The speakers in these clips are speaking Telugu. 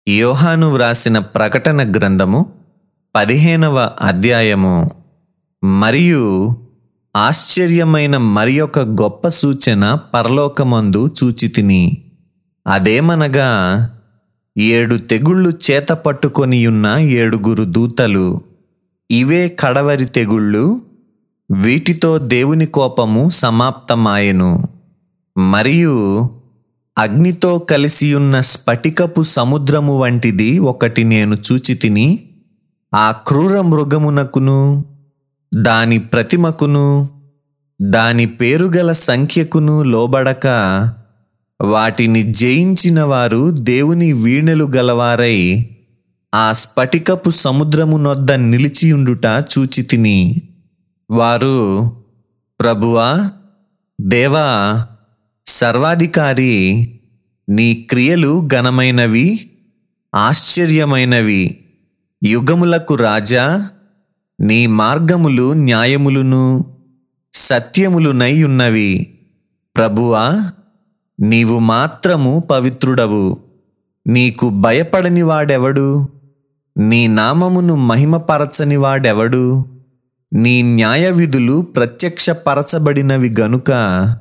యోహాను వ్రాసిన ప్రకటన గ్రంథము పదిహేనవ అధ్యాయము మరియు ఆశ్చర్యమైన మరి ఒక గొప్ప సూచన పరలోకమందు చూచితిని అదేమనగా ఏడు తెగుళ్ళు చేత పట్టుకొనియున్న ఏడుగురు దూతలు ఇవే కడవరి తెగుళ్ళు వీటితో దేవుని కోపము సమాప్తమాయెను మరియు అగ్నితో కలిసియున్న స్ఫటికపు సముద్రము వంటిది ఒకటి నేను చూచి తిని ఆ క్రూర మృగమునకును దాని ప్రతిమకును దాని పేరుగల సంఖ్యకును లోబడక వాటిని జయించిన వారు దేవుని వీణెలు గలవారై ఆ స్ఫటికపు సముద్రమునొద్ద నిలిచియుండుట చూచి తిని వారు ప్రభువా దేవా సర్వాధికారి నీ క్రియలు ఘనమైనవి ఆశ్చర్యమైనవి యుగములకు రాజా నీ మార్గములు న్యాయములును సత్యములునై ఉన్నవి ప్రభువా నీవు మాత్రము పవిత్రుడవు నీకు భయపడని వాడెవడు నీ నామమును మహిమపరచని వాడెవడు నీ న్యాయ విధులు ప్రత్యక్షపరచబడినవి గనుక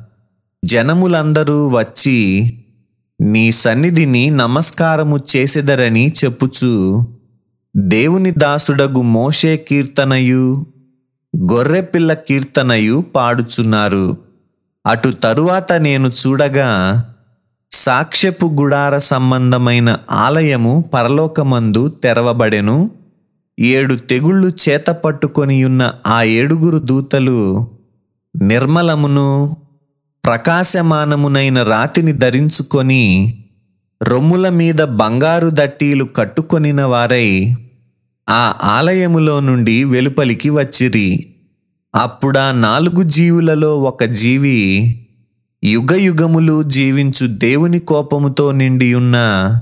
జనములందరూ వచ్చి నీ సన్నిధిని నమస్కారము చేసెదరని చెప్పుచు దేవుని దాసుడగు మోషే కీర్తనయు గొర్రెపిల్ల కీర్తనయు పాడుచున్నారు అటు తరువాత నేను చూడగా సాక్ష్యపు గుడార సంబంధమైన ఆలయము పరలోకమందు తెరవబడెను ఏడు తెగుళ్ళు చేత పట్టుకొనియున్న ఆ ఏడుగురు దూతలు నిర్మలమును ప్రకాశమానమునైన రాతిని ధరించుకొని రొమ్ముల మీద బంగారు దట్టీలు కట్టుకొనిన వారై ఆ ఆలయములో నుండి వెలుపలికి వచ్చిరి అప్పుడా నాలుగు జీవులలో ఒక జీవి యుగ యుగములు జీవించు దేవుని కోపముతో నిండియున్న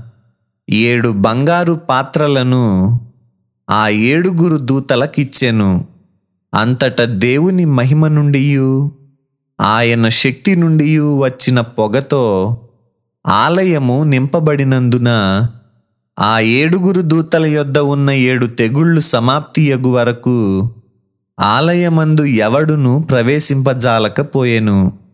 ఏడు బంగారు పాత్రలను ఆ ఏడుగురు దూతలకిచ్చెను అంతట దేవుని మహిమ నుండియు ఆయన శక్తి నుండి వచ్చిన పొగతో ఆలయము నింపబడినందున ఆ ఏడుగురు దూతల యొద్ద ఉన్న ఏడు తెగుళ్ళు సమాప్తియగు వరకు ఆలయమందు ఎవడును ప్రవేశింపజాలకపోయెను